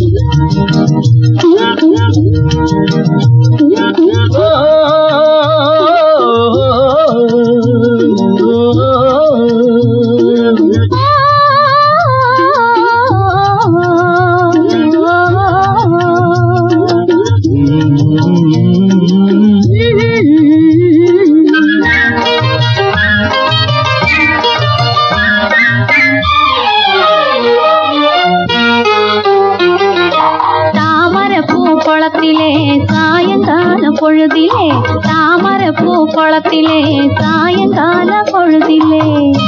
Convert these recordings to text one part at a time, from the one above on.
தாமரை பூ குளத்திலே சாயங்கால பொழுதிலே தாமரை பூ குளத்திலே சாயங்கால பொழுதிலே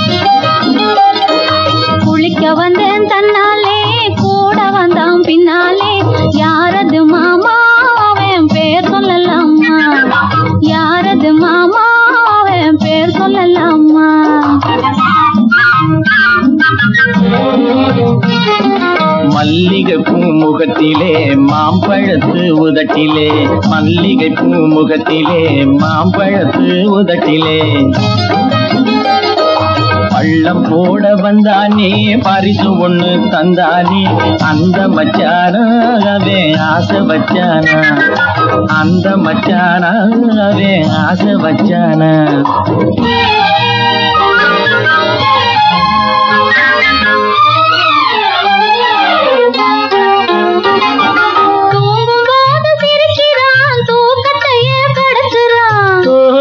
குளிக்க வந்தேன் தன்னாலே கூட வந்தான் பின்னாலே யாரது மாமா அவன் பேர் சொல்லலாமா யாரது மாமா அவன் பேர் சொல்லலாமா மல்லிகை பூ முகத்திலே மாம்பழத்து உதட்டிலே மல்லிகை பூ முகத்திலே மாம்பழத்து உதட்டிலே பள்ளம் போட வந்தானே பரிசு ஒண்ணு தந்தானே அந்த மச்சானாவே ஆசை வச்சானா அந்த மச்சானாவே ஆசை வச்சானா தூங்கும்போது சிரிக்கிறான் தூக்கத்தையே கெடுக்கிறான்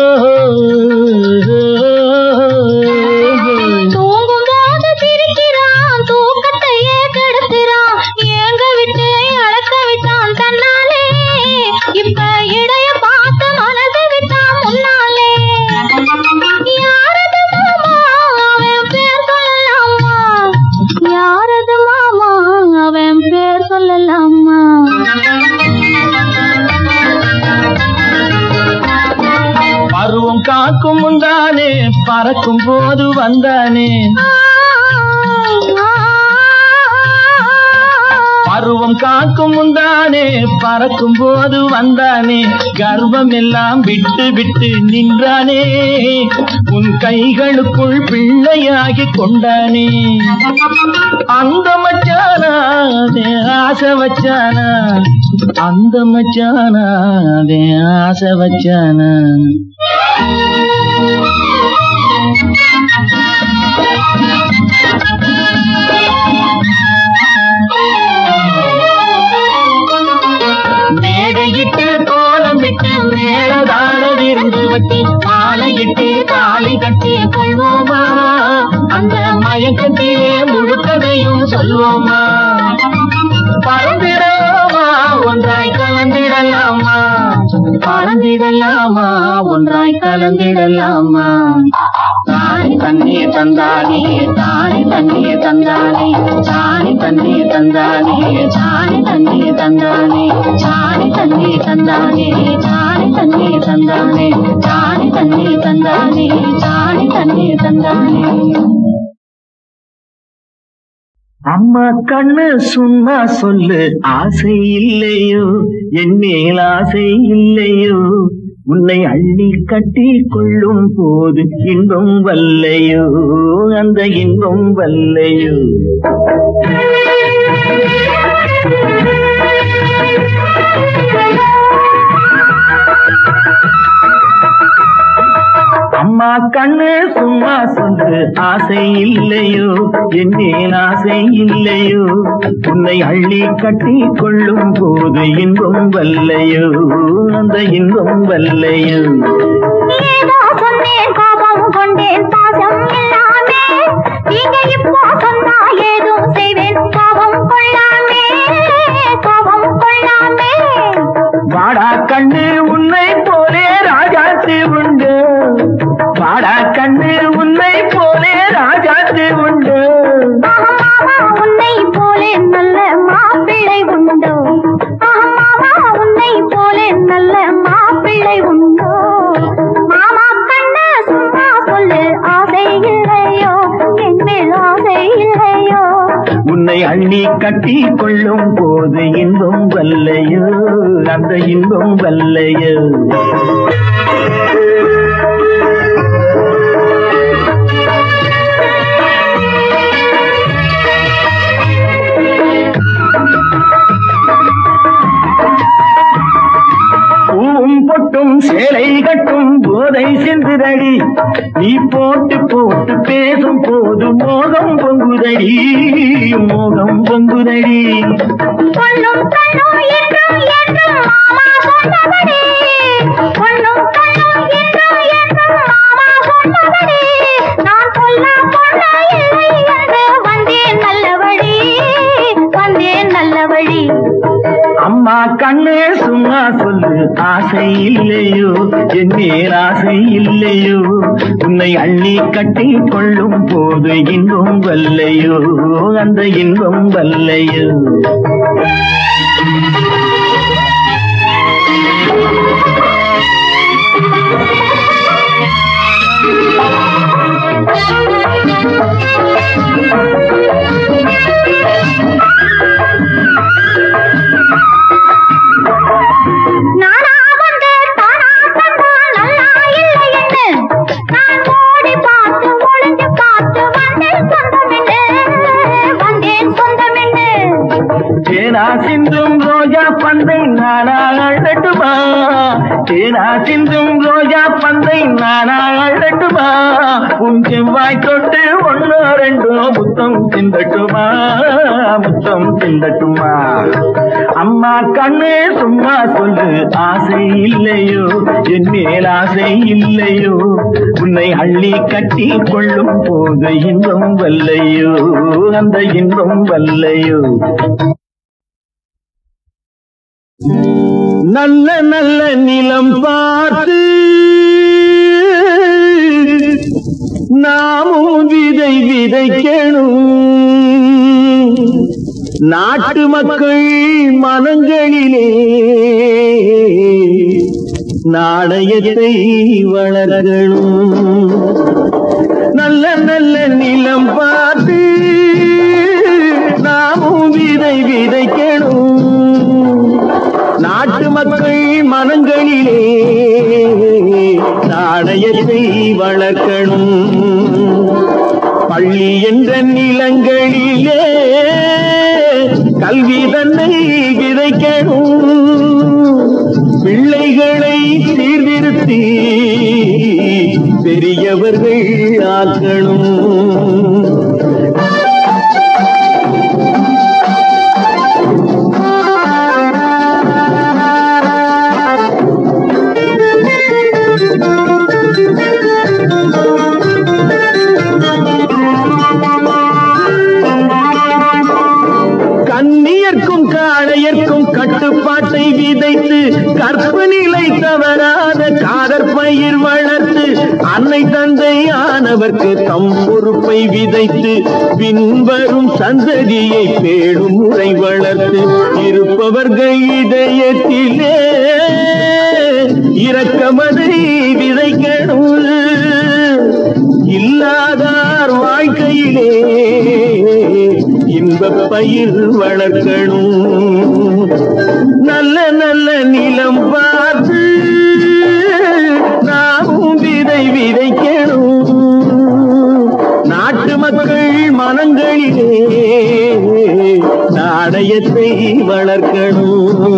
தூங்கும்போது சிரிக்கிறான் தூக்கத்தையே கெடுக்கிறான் ஏங்க விட்டு அழக்க விட்டான் தன்னாலே இப்ப இடைய பார்த்து மனசு விட்டான் முன்னாலே யாரது மாமா அவன் பேர் சொல்லலாமா யாரது மாமா அவன் பேர் சொல்லலாமா பருவம் காக்கும் முந்தானே பறக்கும் போது வந்தானே பருவம் காக்கும் முந்தானே பறக்கும் போது வந்தானே கர்வம் எல்லாம் விட்டு விட்டு நின்றானே உன் கைகளுக்குள் பிள்ளையாகி கொண்டானே அந்த மச்சானா அதே ஆசை வச்சானா அந்த மச்சானா அதே ஆசை வச்சானா மேடையிட்டு கோலமிட்டு மேலதான விருந்து வட்டி மாலையிட்டு காலை கட்டி கொள்வோமா அந்த மயக்கத்திலே முழுக்கதையும் சொல்வோமா பறந்திடலாமா ஒன்றாய் கலந்திடலாமா பறந்திடலாமா ஒன்றாய் கலந்திடலாமா தானி தண்ணி தந்தானே தானி தண்ணி தந்தானே சாணி தண்ணி தந்தானே சாணி தண்ணி தந்தானே சாணி தண்ணி தந்தானே சாணி தண்ணி தந்தானே சாணி தண்ணி தந்தானே சாணி தண்ணி தந்தானே அம்மா கண்ணு சும்மா சொல்லு ஆசை இல்லையோ என் மேல் ஆசை இல்லையோ உன்னை அள்ளி கட்டி கொள்ளும் போது இன்பம் வல்லையோ அந்த இன்பம் வல்லையோ அம்மா கண்ணு சும்மா சொல்லு ஆசை இல்லையோ என்னேன் ஆசை இல்லையோ உன்னை அள்ளி கட்டி கொள்ளும் போது இன்பம் வல்லையோ அந்த இன்பம் வல்லையோ ஏதோ சொன்னேன் கோபம் கொண்டேன் பாசம் இல்லாமே நீங்க இப்போ சொன்னா ஏதும் செய்வேன் கோபம் கொள்ளாமே கோபம் கொள்ளாமே வாடா கண்ணு உன்னை போலே ராஜாத்து உண்டு வாடா கண்ணு உன்னை போலே ராஜாத்து உண்டு ஆஹா மாமா உன்னை போலே நல்ல மாப்பிள்ளை உண்டோ ஆஹா மாமா உன்னை போலே நல்ல மாப்பிள்ளை உண்டோ மாமா கண்ணு சும்மா சொல்லு ஆசை இல்லையோ என் மேல் ஆசை இல்லையோ உன்னை அள்ளி கட்டி கொள்ளும் போது இன்பம் வல்லையோ அந்த இன்பம் வல்லையோ பொங்குதடி நீ போட்டு போட்டு பேசும் போது மோகம் பொங்குதடி மோகம் பொங்குதடி பொண்ணும் கண்ணும் என்றும் என்றும் மாமா சொன்னபடி பொண்ணும் கண்ணும் என்றும் என்றும் மாமா சொன்னபடி நான் சொல்ல பொண்ண இல்லை என்று வந்தேன் நல்ல வழி வந்தேன் நல்ல வழி அம்மா கண்ணே சும்மா சொல்லு ஆசை இல்லையோ என் மேல் ஆசை இல்லையோ உன்னை அள்ளி கட்டி கொள்ளும் போது இன்பம் வல்லையோ அந்த இன்பம் வல்லையோ நானா வந்து தானா தந்தா நல்லா இல்லை என்று நான் ஓடி பார்த்து ஒளிஞ்சு பார்த்து வந்தேன் சொந்தமென்று வந்தேன் சொந்தமென்று தேனா சிந்தும் ரோஜா பந்தை நானா அழட்டுமா தேனா சிந்தும் ரோஜா பந்தை நானா அழட்டுமா உன் செவ்வாய் தொட்டு ஒன்னோ ரெண்டோ முத்தம் சிந்தட்டுமா முத்தம் சிந்தட்டுமா அம்மா கண்ணே சும்மா சொல்லு ஆசை இல்லையோ என் மேல் ஆசை இல்லையோ உன்னை அள்ளி கட்டி கொள்ளும் போது இன்பம் வல்லையோ அந்த இன்பம் வல்லையோ நல்ல நல்ல நிலம் பார்த்து நாமும் விதை விதைக்கணும் நாட்டு மக்கள் மனங்களிலே நாணயத்தை வளரணும் நல்ல நல்ல நிலம் பார்த்து நாமும் விதை விதைக்கணும் நாட்டு மக்கள் மனங்களிலே நாணயத்தை வளர்க்கணும் பள்ளி என்ற நிலங்களிலே கல்வி தன்னை விதைக்கணும் பிள்ளைகளை சீர்திருத்தி பெரியவர்கள் ஆக்கணும் கண்ணியர்க்கும் காளையர்க்கும் கட்டுப்பாட்டை விதைத்து கற்பு நிலை தவறாத காதற் பயிர் வளர்த்து அன்னை தந்தை ஆனவர்க்கு தம் பொறுப்பை விதைத்து பின்வரும் சந்ததியை பேடும் முறை வளர்த்து இருப்பவர்கள் இதயத்திலே இரக்கமதை விதைக்கணும் இல்லாதார் வாழ்க்கையிலே இன்பப் பயிர் வளர்க்கணும் நல்ல நல்ல நிலம் பார்த்து நாமும் விதை விதைக்கணும் நாட்டு மக்கள் மனங்களிலே நாணயத்தை வளர்க்கணும்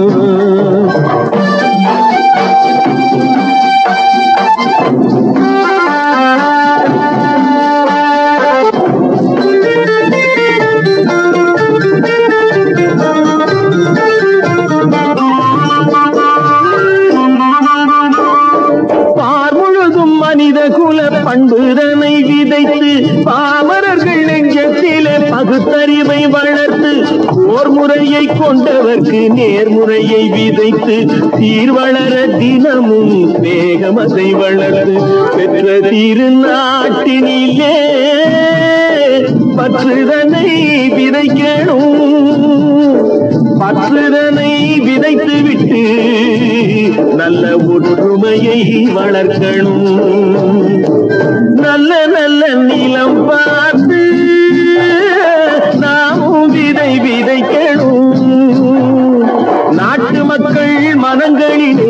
பார் முழுதும் மனித குல பண்புதனை விதைத்து பாமரர்கள் நெஞ்சத்திலே பகுத்தறிவை வளர்த்து போர் முறையை கொண்டவர்க்கு நேர்முறையை விதைத்து சீர் வளர தினமும் வேகமதை வளர்த்து பெற்ற திருநாட்டினிலே பற்றுதனை விதைக்கணும் பற்றுதனை விதைத்து விட்டு நல்ல ஒற்றுமையை வளர்க்கணும் நல்ல நல்ல நிலம் பார்த்து நாமும் விதை விதைக்கணும் நாட்டு மக்கள் மனங்களிலே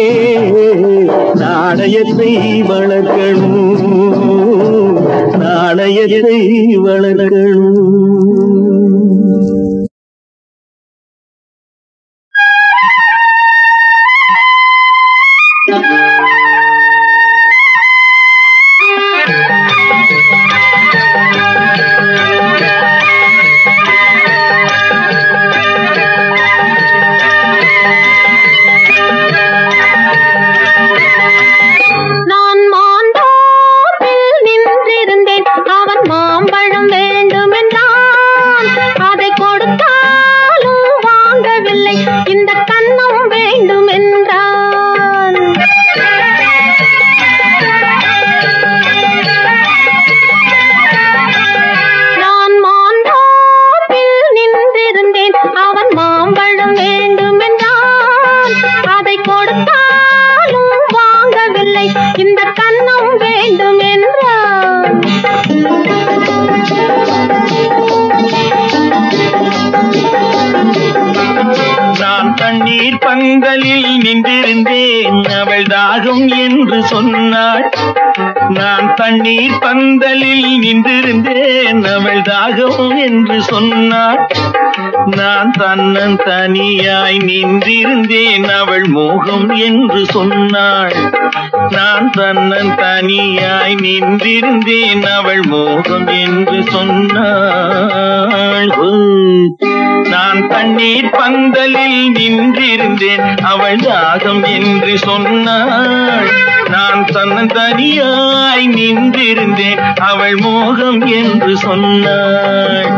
நாணயத்தை வளர்க்கணும் நாணயத்தை வளர்க்கணும் நின்றிருந்தேன் அவன் மாம்பழம் வேண்டும் என்றான் அதை கொடுத்தாலும் வாங்கவில்லை இந்த கன்னம் வேண்டும் என்றான் நான் தண்ணீர் பங்கலில் நின்றிருந்தேன் அவள் தாகம் என்று சொன்னாள் நான் தண்ணீர் பந்தலில் நின்றிருந்தேன் அவள் தாகம் என்று சொன்னாள் நான் தன்னன் தனியாய் நின்றிருந்தேன் அவள் மோகம் என்று சொன்னாள் நான் தன்னன் தனியாய் நின்றிருந்தேன் அவள் மோகம் என்று சொன்னாள் ஓ. நான் தண்ணீர் பந்தலில் நின்றிருந்தேன் அவள் தாகம் என்று சொன்னாள் நான் தன்னன் தனியாய் நின்றிருந்தேன் அவள் மோகம் என்று சொன்னாள்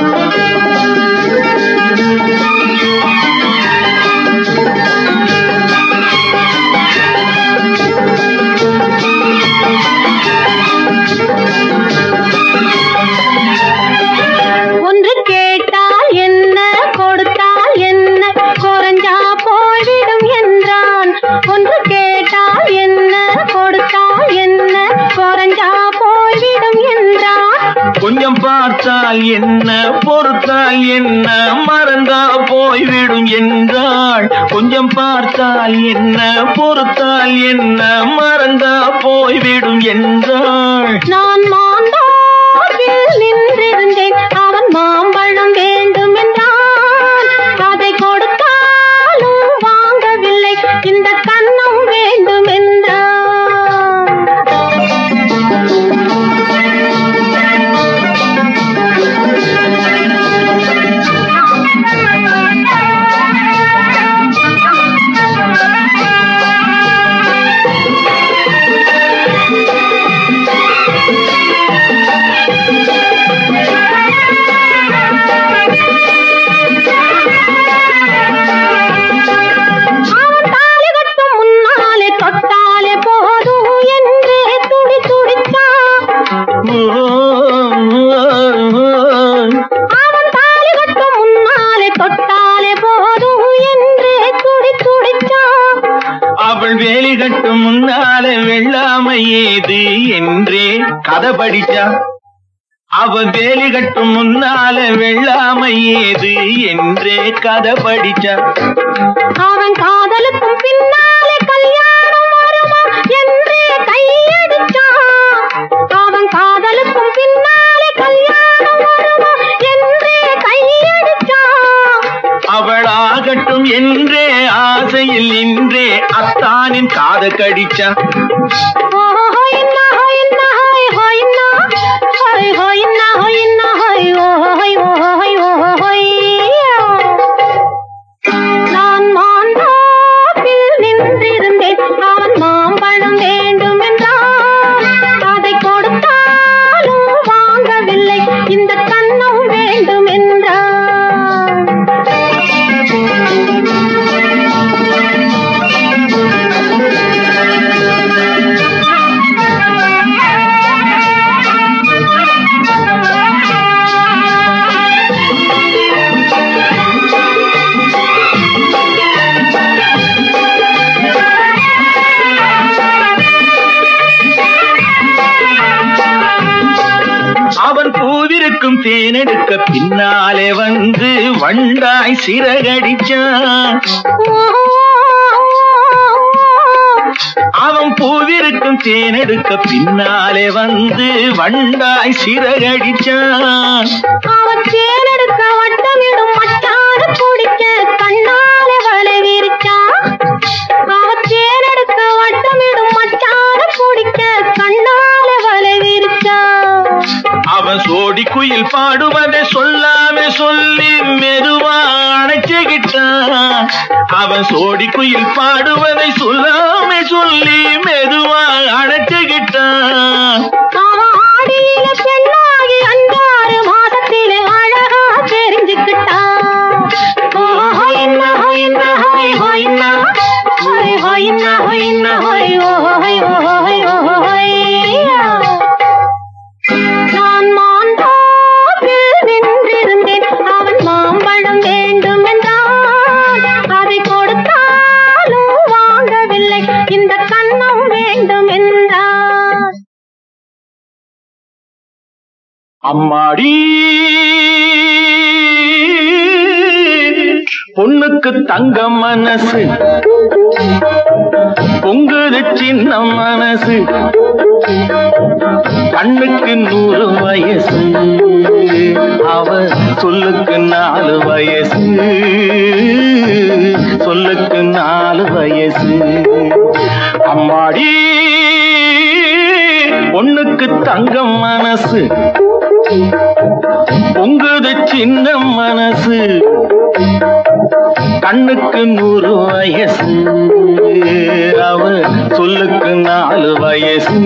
ஒன்று கேட்டால் என்ன கொடுத்தால் என்ன குறைஞ்சா போய்விடும் என்றான் ஒன்று கேட்டால் என்ன கொடுத்தால் என்ன குறைஞ்சா போய்விடும் என்றான் கொஞ்சம் பார்த்தால் என்ன பொறுத்தால் என்ன மறந்தா போய்விடும் என்றாள் கொஞ்சம் பார்த்தால் என்ன பொறுத்தால் என்ன மறந்தா போய்விடும் என்றாள் நான் மாந்தோப்பில் நின்றிருந்தேன் அவன் மாம்பழம் வேண்டும் என்றான் அதை கொடுத்தாலும் வாங்கவில்லை இந்த கன்னம் வேண்டும் என்றான் அவன் தாலி கட்டும் முன்னாலே தொட்டாலே போதும் என்றே துடி துடித்தான் அவன் தாலி கட்டும் முன்னாலே தொட்டாலே போதும் என்றே துடி துடித்தான் அவள் வேலி கட்டும் முன்னால வெள்ளாமை ஏது என்றே கதை படிச்சா அவ வேலி கட்டும் முன்னால வெள்ளாமை ஏது என்றே கதை படிச்சா அவன் காதலுக்கும் பின்னாலே கல்யாணம் வருமா என்றே கையடிச்சான் அவன் காதலுக்கும் பின்னாலே கல்யாணம் வருமா என்றே கையடிச்சான் அவள் ஆகட்டும் என்றே ஆசையில் நின்றே அத்தானின் காத கடிச்சா நான் மாந்தோப்பில் நின்றிருந்தேன் அவன் மாம்பழம் வேண்டும் என்றான் அதை கொடுத்தாலும் வாங்கவில்லை இந்த கன்னம் வேண்டும் என்றான் அவன் பூவிருக்கும் தேனெடுக்க பின்னாலே வந்து வண்டாய் சிறகடிச்சான் அவன் பூவிருக்கும் தேனெடுக்க பின்னாலே வந்து வண்டாய் சிறகடிச்சான் அவன் தேனெடுக்க வட்டமிடும் மச்சான குடிக்க கண்ணாலே வலை விரிச்சான் அவன் தேனெடுக்க வட்டமிடும் மச்சான குடிக்க கண்ணாலே வலை விரிச்சான் அவன் சோடி குயில் பாடுவதை சொல்லாம சொல்லி மெதுவா அணைச்சுக்கிட்டான் அவன் சோடி குயில் பாடுவதை சொல்லாம சொல்லி மெதுவா அணைச்சுக்கிட்டான் அவன் ஆடியில பெண்ணாகி அஞ்சாறு மாதத்திலே அழகா தெரிஞ்சுக்கிட்டான் ஹொய்னா ஹொய்னா ஹொய் ஹொய்னா ஹொய் ஹொய்னா ஹொய்னா ஹொய் ஹொய் ஹொய் ஹொய்யா நான் மாந்தோப்பில் நின்றிருந்தேன் அவன் மாம்பழம் வேண்டும் அம்மாடி பொண்ணுக்கு தங்க மனசு பொங்குது சின்ன மனசு கண்ணுக்கு நூறு வயசு அவ சொல்லுக்கு நாலு வயசு சொல்லுக்கு நாலு வயசு அம்மாடி பொண்ணுக்கு தங்கம் மனசு பொங்குது சின்ன மனசு கண்ணுக்கு நூறு வயசு அவ சொல்லுக்கு நாலு வயசு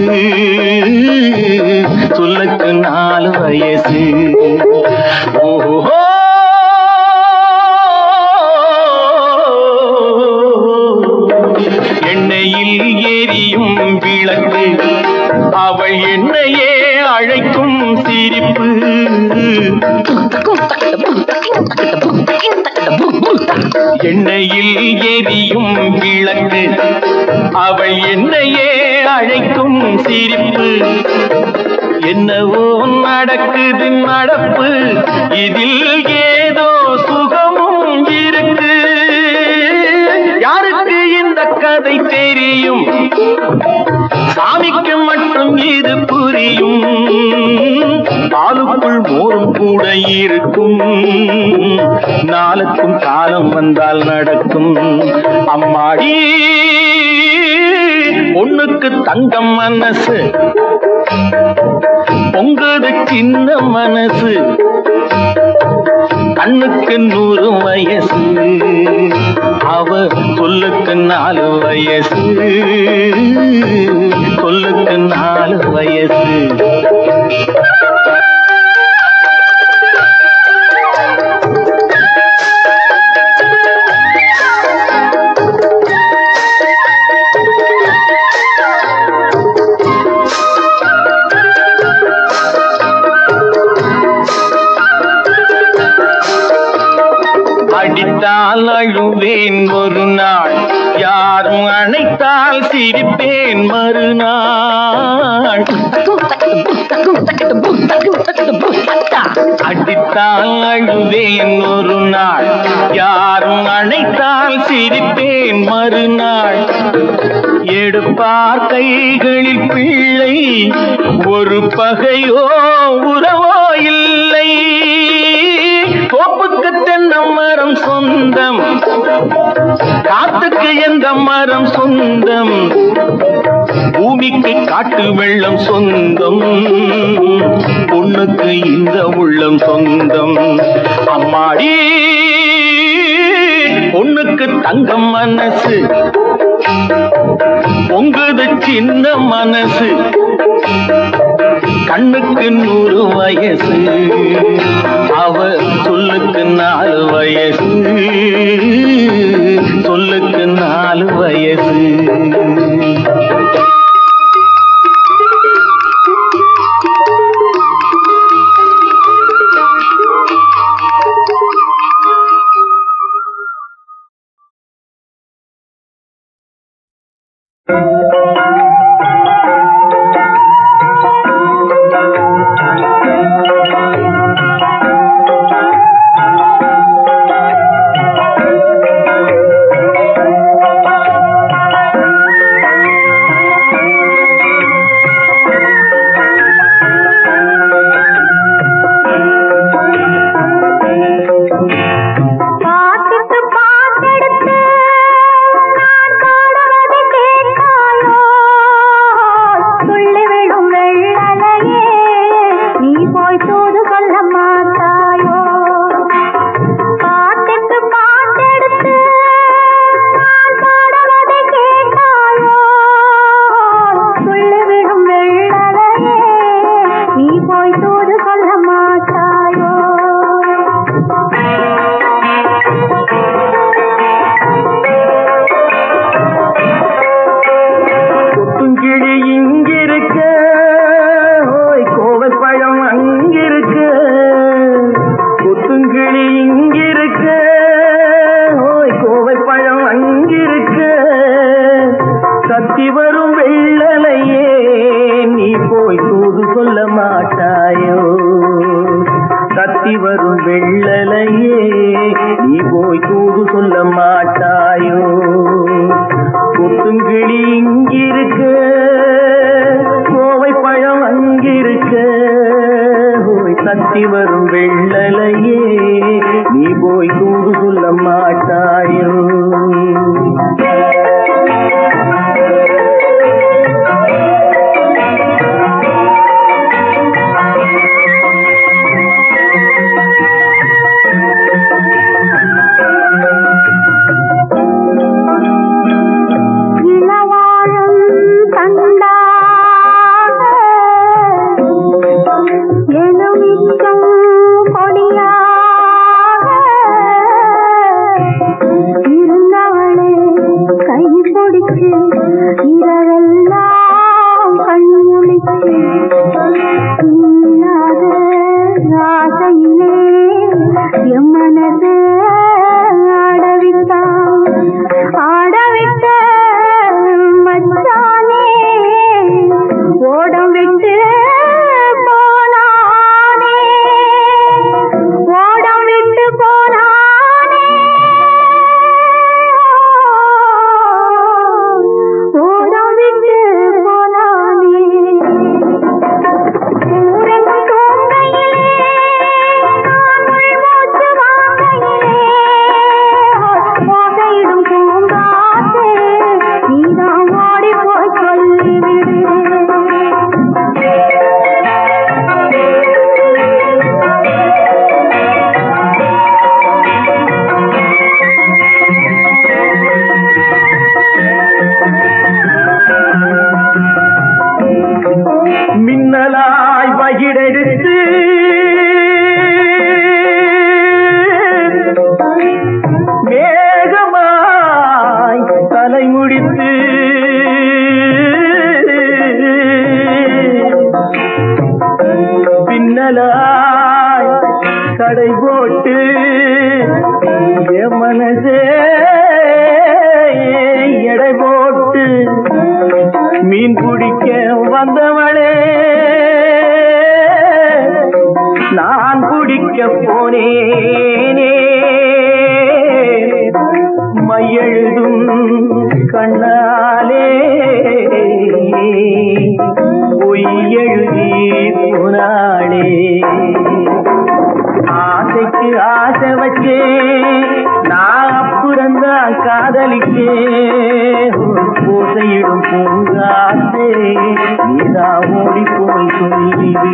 சொல்லுக்கு நாலு வயசு ஓஹோ எண்ணெயில் எரியும் விளக்கு அவள் என்னையே அழைக்கும் சிரிப்பு எண்ணெயில் எரியும் விளக்கு அவள் என்னையே அழைக்கும் சிரிப்பு என்னவோ நடக்குது நடப்பு இதில் ஏதோ சுகமும் இருக்கு யாருக்கு இந்த கதை தெரியும் சாமிக்கு மட்டும் இது புரியும் பாலுக்குள் மோரும் கூட இருக்கும் நாளுக்கும் காலம் வந்தால் நடக்கும் அம்மாடி பொண்ணுக்கு தங்கம் மனசு பொங்குது சின்ன மனசு கண்ணுக்கு நூறு வயசு அவ சொல்லுக்கு நாலு வயசு சொல்லுக்கு நாலு வயசு அடித்தால் அழுவேன் ஒரு நாள் யாரும் அணைத்தால் சிரிப்பேன் மறுநாள் அடித்தால் அழுவேன் ஒரு நாள் யாரும் அணைத்தால் சிரிப்பேன் மறுநாள் எடுப்பார் கைகளில் பிள்ளை ஒரு பகையோ உறவோ இல்லை தோப்புக்கு தென்னம் மரம் சொந்தம் காத்துக்கு எந்த மரம் சொந்தம் பூமிக்கு காட்டு வெள்ளம் சொந்தம் பொண்ணுக்கு இந்த உள்ளம் சொந்தம் அம்மாடி பொண்ணுக்கு தங்கம் மனசு பொங்குது சின்ன மனசு கண்ணுக்கு நூறு வயசு அவ சொல்லுக்கு நாலு வயசு சொல்லுக்கு நாலு வயசு சொல்ல மாட்டாயோ கொத்துங்கிளி இங்கிருக்க கோவை பழம் அங்கிருக்க போய் தத்தி வரும் வெள்ளலையே நீ போய் தூது சொல்ல மாட்டாயோ இளவாழம் தண்டாக எலுமிச்சம் கொடியாக இருந்தவளே கை பிடிச்சு இரவெல்லாம் கண்முழிச்சு இல்லாத ஆசையிலே என் மனது ஆடவிட்டான் ஆடவிட்ட மச்சானே ஓடம் விட்டு போனானே ஓடம் விட்டு போனானே ஓடம் விட்டு போனானே ஊரன் தூங்கையிலே நான் உள்மூச்சு வாங்கையிலே ஓசையிடும் பூங்காற்றே நீதான் ஓடி போய் சொல்லிவிடு மின்னலாய் வகிடெடுத்து மேகமாய் தலைமுடித்து பின்னலாய் கடை போட்டு என் மனசே எடை போட்டு மீன் பிடிக்க வந்தவளே நான் பிடிக்க போனேனே மையெழுதும் கண்ணாலே பொய் எழுதி போனாளே ஆசைக்கு ஆசை வச்சே நான் அப்புறந்தான் காதலிக்கே பூசையிடும் பூங்காத்தே நீதா ஓடி போய் சொல்லிவிடு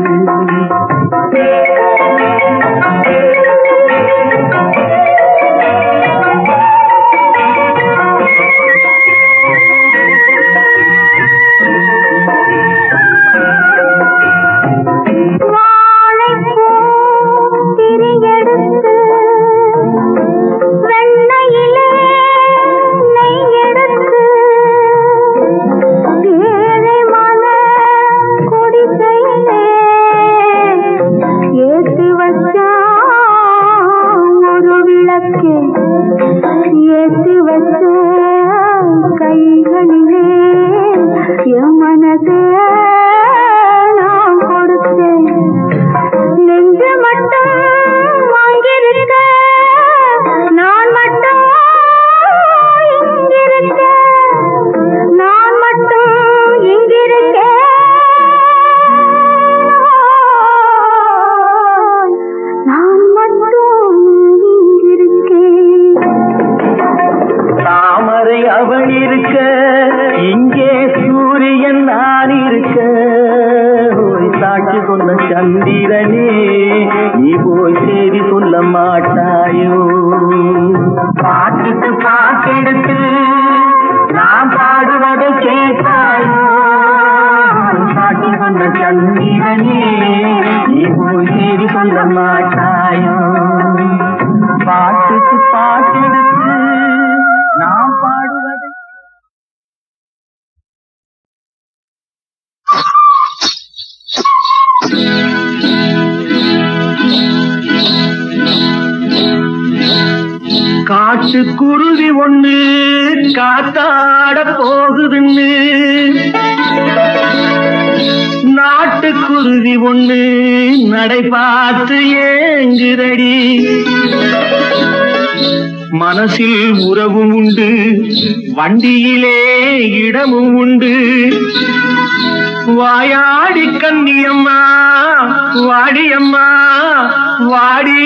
வாழைப்பூ திரியெடுத்து வெண்ணையிலே நெய் எடுத்து ஏழை மன குடிசையிலே ஏத்து வச்சா ஒரு விளக்கு ஏத்து வச்ச கைகளிலே என் மனதே நான் கொடுத்தேன் நெஞ்சு மட்டும் வாங்கியிருக்க நான் மட்டும் இங்கிருக்க நான் மட்டும் இங்கிருக்க நான் மட்டும் இங்கிருக்கேன் தாமரை அவள் இருக்க இங்கே சூரியன் நான் இருக்க ஓய் சாட்சி சொன்ன சந்திரனே நீ போய் செய்தி சொல்ல மாட்டாயோ பாட்டுக்கு பாட்டெடுத்து நான் பாடுவதை கேட்டாயோ சாட்சி சொன்ன சந்திரனே நீ போய் செய்தி சொல்ல மாட்டாயோ பாட்டுக்கு பாட்டெடுத்து நாம் பாடுவதை காட்டுக்குருவி ஒண்ணு காத்தாட போகுதுன்னு நாட்டுக்குருவி ஒண்ணு நடை பார்த்து ஏங்குதடி மனசில் உறவும் உண்டு வண்டியிலே இடமும் உண்டு வாயாடி கண்ணியம்மா வாடியம்மா வாடி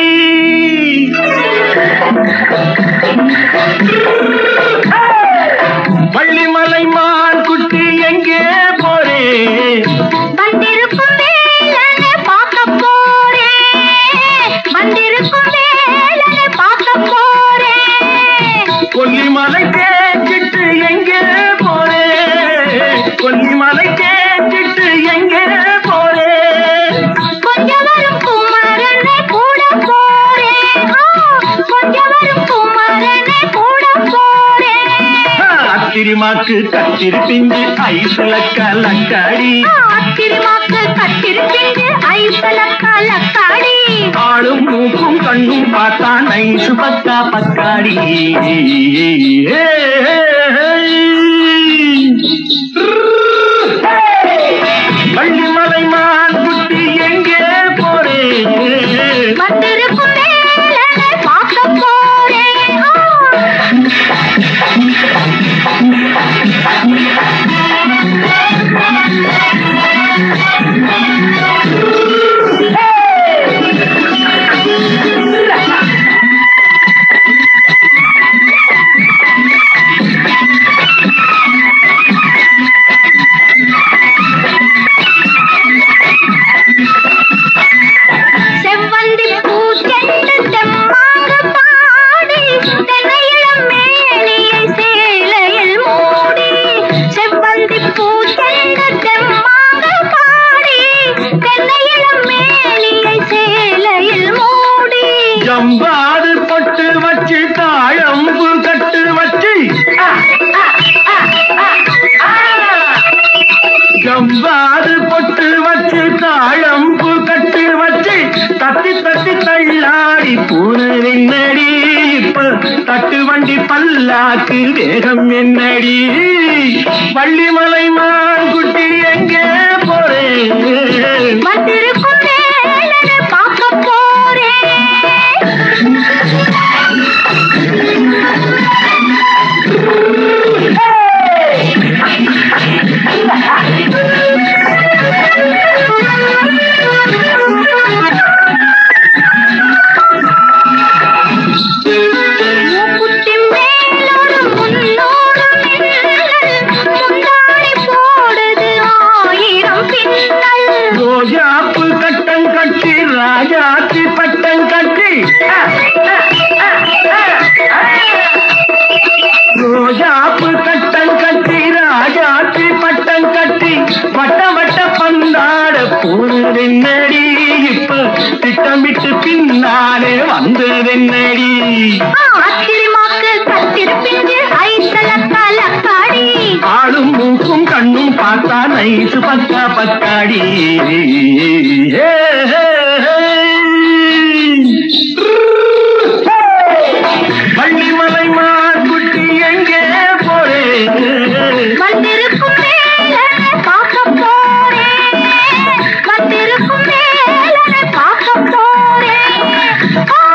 வள்ளிமலை மான் குட்டி எங்கே போறே வந்திருக்கும் வேலனை பார்க்க போறேன் வந்திருக்கும் வேலனை பார்க்க போறேன் கொல்லிமலை கேட்டுட்டு எங்கே போறே கொல்லிமலை கேட்டுட்டு எங்கே போறே கொஞ்சம் வரும் குமாரனை கூட போறேன் ஆ, கொஞ்சம் வரும் குமாரனை கூட போறேன் அத்திரிமாக்கு கத்திரி பிஞ்சு ஐசுல கலக்காடி ஆத்திரமாக்கு கத்திருப்பிண்டு ஐசல கலக்காடி ஆளும் மூக்கும் கண்ணும் பார்த்தா நைசு பக்கா பக்காடி வள்ளிமலை மான் குட்டி எங்கே போறே வந்திருக்கும் வேலனை பார்க்க போறேன் ஆ, செவ்வந்தி பூச்செண்டு தெம்மாங்கு பாடி தென்னையிளம் மேனியை சேலையில் மூடி செவ்வந்தி பூச்செண்டு தெம்மாங்கு பாடி தென்னையிளம் மேனியை சேலையில் மூடி ஜம்பாது பொட்டு வச்சு தாழம்பு கட்டு வச்சு ஜம்பாது பொட்டு வச்சு தாழம்பு கட்டு வச்சு தட்டி தட்டி தள்ளாடி பூனடி இப்ப தட்டு வண்டி பல்லாக்கு வேகம் என்னடி வள்ளிமலை மான் குட்டி எங்கே போறேன் வந்திருக்கும் வேலனை பார்க்க போறேன் மூக்குத்தி மேலோடு முன்னோடு மின்னல் முந்தானை போடுது ஆயிரம் பின்னல் ரோஜாப்பு கட்டம் கட்டி ராஜாத்தி பட்டம் கட்டி ரோஜாப்பு கட்டம் கட்டி ராஜாத்தி பட்டம் கட்டி வட்ட வட்ட பந்தாட போனதென்னடி இப்ப திட்டமிட்டு பின்னாலே வந்ததென்னடி ஆத்திரமாக்கு கத்திருப்பின்று ஐசல கலக்காடி ஆளும் மூக்கும் கண்ணும் பார்த்தா நைசு பக்கா பக்காடி ஏ, ஏ, ஏ. வள்ளிமலை மாக்குட்டி எங்கே போறே வந்திருக்கும் வேலனை பார்க்க போறேன் வந்திருக்கும் வேலனை பார்க்க போறேன் ஆ,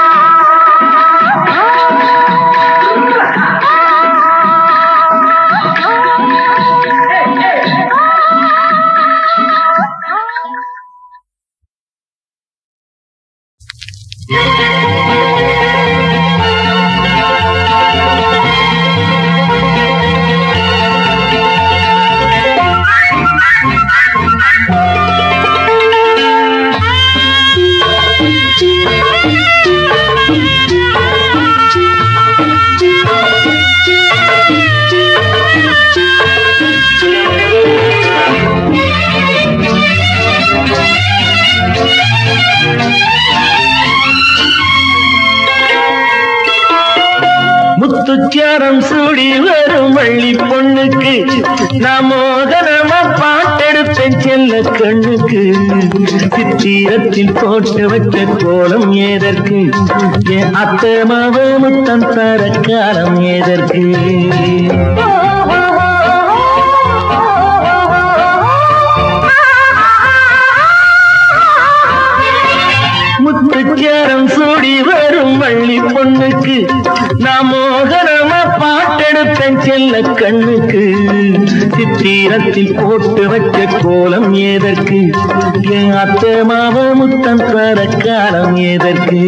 முத்துச்சாரம் சூடி வரும் வள்ளி பொண்ணுக்கு நான் மோகனமா பாட்டெடுப்பேன் செல்ல கண்ணுக்கு சித்திரத்தில் போட்டு வச்ச கோலம் ஏதற்கு என் அத்தை மாவ முத்தம் தர காலம் ஏதற்கு முத்துச்சாரம் சூடி வரும் வள்ளி பொண்ணுக்கு பொண்ணுக்கு நான் மோகனமா பாட்டெடுப்பேன் செல்ல கண்ணுக்கு சித்திரத்தில் போட்டு வச்ச கோலம் எதற்கு என் அத்தை மாவ முத்தம் தர காலம் எதற்கு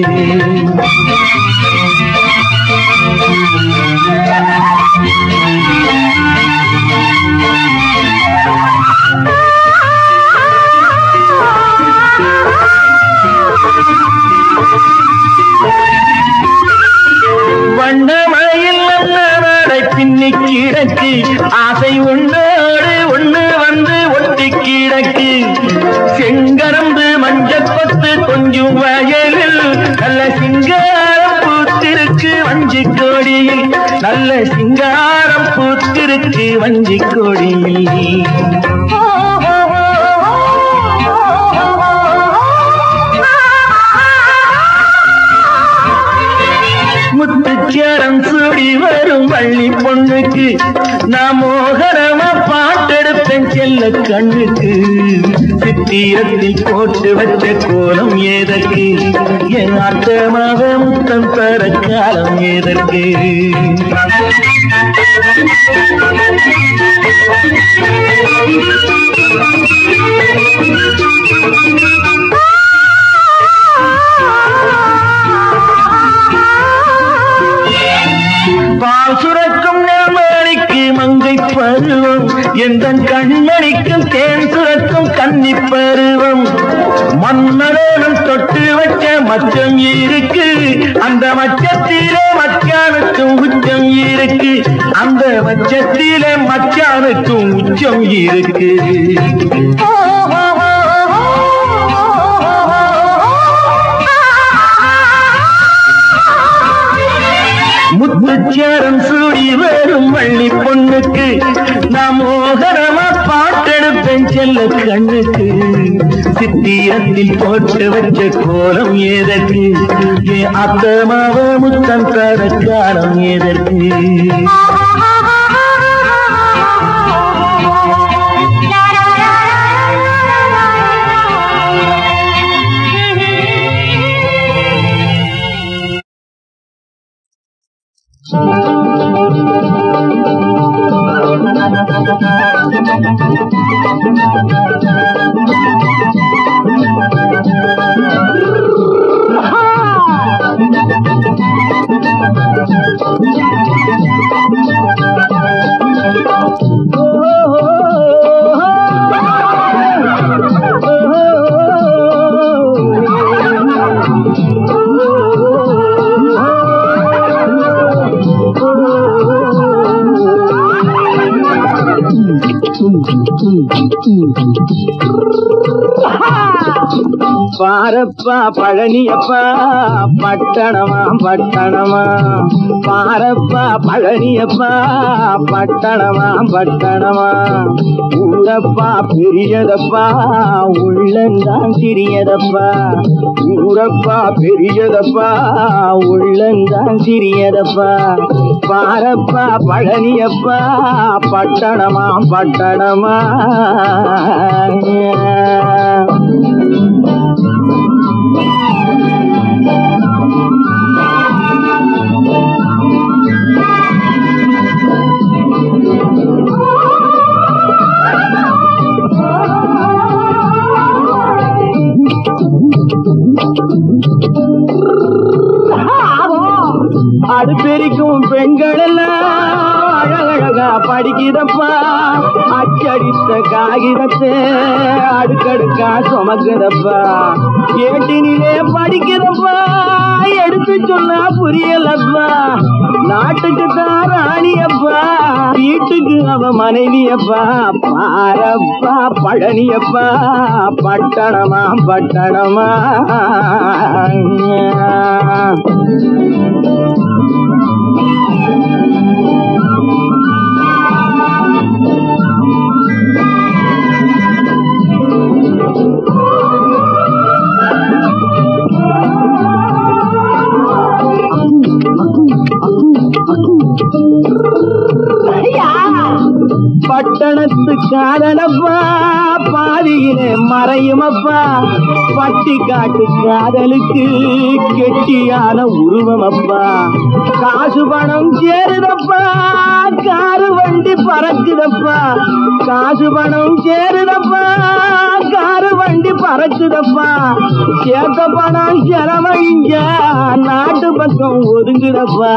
வண்ணமயில் நடை பின்னி கிடக்கு ஆசை ஒன்னோடு ஒண்ணு வந்து ஒட்டி கிடக்கு செங்கரம்பு மஞ்சப்பத்து கொஞ்சம் வயலில் நல்ல சிங்காரம் பூத்திருக்கு வஞ்சி கொடியில் நல்ல சிங்காரம் பூத்திருக்கு வஞ்சி கொடியில் முத்துச்சேரம் சூடி வரும் வள்ளி பொண்ணுக்கு நான் மோகனமா பாட்டெடுப்பேன் செல்ல கண்ணுக்கு சித்திரத்தில் போட்டு வச்ச கோலம் எதற்கு என் அர்த்தமாக முத்தம் தர காலம் எதற்கு பால் சுரக்கும் நெல்மணிக்கு மங்கை பருவம் எந்த கண்மணிக்கும் தேன் சுரக்கும் கன்னி பருவம் மன்னரோடும் தொட்டு வச்ச மச்சம் இருக்கு அந்த மச்சத்திலே மச்சானுக்கும் உச்சம் இருக்கு அந்த மச்சத்திலே மச்சானுக்கும் உச்சம் இருக்கு முத்துச்சேரம் சூடி வரும் வள்ளி பொண்ணுக்கு நான் மோகரமா பாட்டெடுப்பேன் செல்ல கண்ணுக்கு சித்திரத்தில் போட்டு வச்ச கோலம் எதற்கு என் அத்தமாவ முத்தம் தர காலம் எதற்கு பாரப்பா பழனியப்பா பட்டணமா பட்டணமா பாரப்பா பழனியப்பா பட்டணமா பட்டணமா ஊரப்பா பெரியதப்பா உள்ளந்தான் சிறியதப்பா ஊரப்பா பெரியதப்பா உள்ளந்தான் சிறியதப்பா பாரப்பா பழனியப்பா பட்டணமா பட்டணமா அடுப்பெரிக்கும் பெண்கள் எல்லாம் அழகழகா படிக்கிறப்பா அச்சடித்த காகிதத்தை அடுக்கடுக்கா சுமக்குதப்பா ஏட்டினிலே படிக்கிறப்பா எடுத்து சொன்னா புரியலப்பா நாட்டுக்கு தான் ராணியப்பா வீட்டுக்கு அவ மனைவியப்பா பாரப்பா பழனியப்பா பட்டணமா பட்டணமா பட்டணத்து காதலப்பா பாதியிலே மறையுமப்பா பட்டி காட்டு காதலுக்கு கெட்டியான உருவமப்பா காசு பணம் சேருதப்பா காரு வண்டி பறக்குதப்பா காசு பணம் சேருதப்பா காரு வண்டி பறக்குதப்பா சேர்த்த பணம் செலவழிங்க நாட்டு பக்கம் ஒதுங்குதப்பா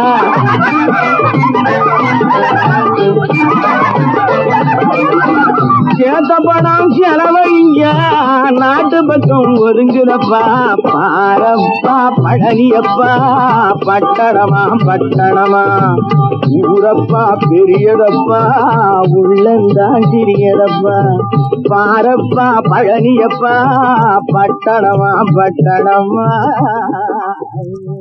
சேர்த்த பணம் செலவழிங்க நாட்டு பக்கம் ஒதுங்குதப்பா பாரப்பா பழனியப்பா பட்டணமா பட்டணமா ஊரப்பா பெரியதப்பா உள்ளந்தான் சிறியதப்பா பாரப்பா பழனியப்பா பட்டணமா பட்டணமா